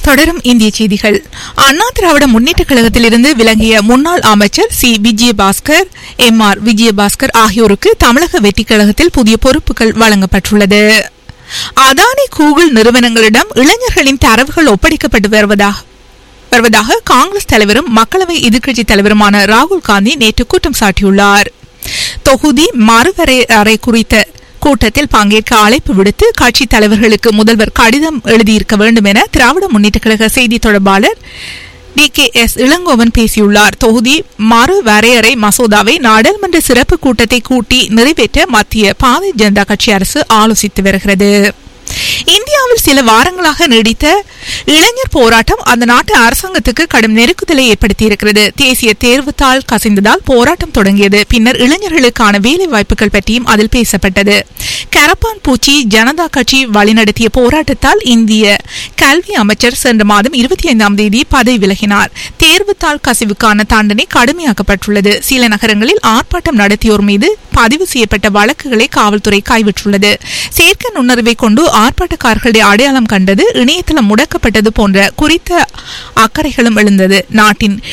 தொடரும் இந்திய செய்திகள் அண்ணா திராவிட முன்னேற்ற கழகத்திலிருந்து விலகிய முன்னாள் அமைச்சர் C Vijayabaskar M R Vijayabaskar ஆகியோருக்கு தமிழக வெற்றிக் கழகத்தில் புதிய பொறுப்புகள் வழங்கப்பட்டுள்ளது அதானி கூகுள் நிறுவனங்களிடம் இளைஞர்களின் தரவுகள் ஒப்படைக்கப்பட்டு வருவதாக வருவதாக காங்கிரஸ் தலைவரும் மக்களவை எதிர்க்கட்சித் தலைவருமான ராகுல் காந்தி நேற்று குற்றம் சாட்டியுள்ளார் தொகுதி மறுவரையறை குறித்த கூட்டத்தில் பங்கேற்க அழைப்பு விடுத்து கட்சித் தலைவர்களுக்கு முதல்வர் கடிதம் எழுதியிருக்க வேண்டும் என திராவிட முன்னேற்ற கழக செய்தி தொடர்பாளர் டி கே எஸ் இளங்கோவன் பேசியுள்ளார் தொகுதி மறு வரையறை மசோதாவை நாடாளுமன்ற சிறப்பு கூட்டத்தை கூட்டி நிறைவேற்ற மத்திய பாரதிய ஜனதா கட்சி அரசு ஆலோசித்து வருகிறது இந்தியாவில் சில வாரங்களாக நீடித்த இளைஞர் போராட்டம் அந்த நாட்டு அரசாங்கத்துக்கு கடும் நெருக்குதலை ஏற்படுத்தியிருக்கிறது தேசிய தேர்வுத்தாள் கசிந்ததால் போராட்டம் தொடங்கியது பின்னர் இளைஞர்களுக்கான வேலை வாய்ப்புகள் பற்றியும் அதில் பேசப்பட்டது கரப்பான் பூச்சி ஜனதா கட்சி வழிநடத்திய போராட்டத்தால் இந்திய கல்வி அமைச்சர் சென்ற மாதம் இருபத்தி ஐந்தாம் தேதி பதவி விலகினார் தேர்வுத்தாள் கசிவுக்கான தண்டனை கடுமையாக்கப்பட்டுள்ளது சில நகரங்களில் ஆர்ப்பாட்டம் நடத்தியோர் மீது பதிவு செய்யப்பட்ட வழக்குகளை காவல்துறை கைவிட்டுள்ளது செயற்கை நுண்ணறிவை கொண்டு ஆர்ப்பாட்டக்காரர்களை அடையாளம் கண்டது இணையதளம் முடக்கப்பட்டது போன்ற குறித்த அக்கறைகளும் எழுந்தது நாட்டின்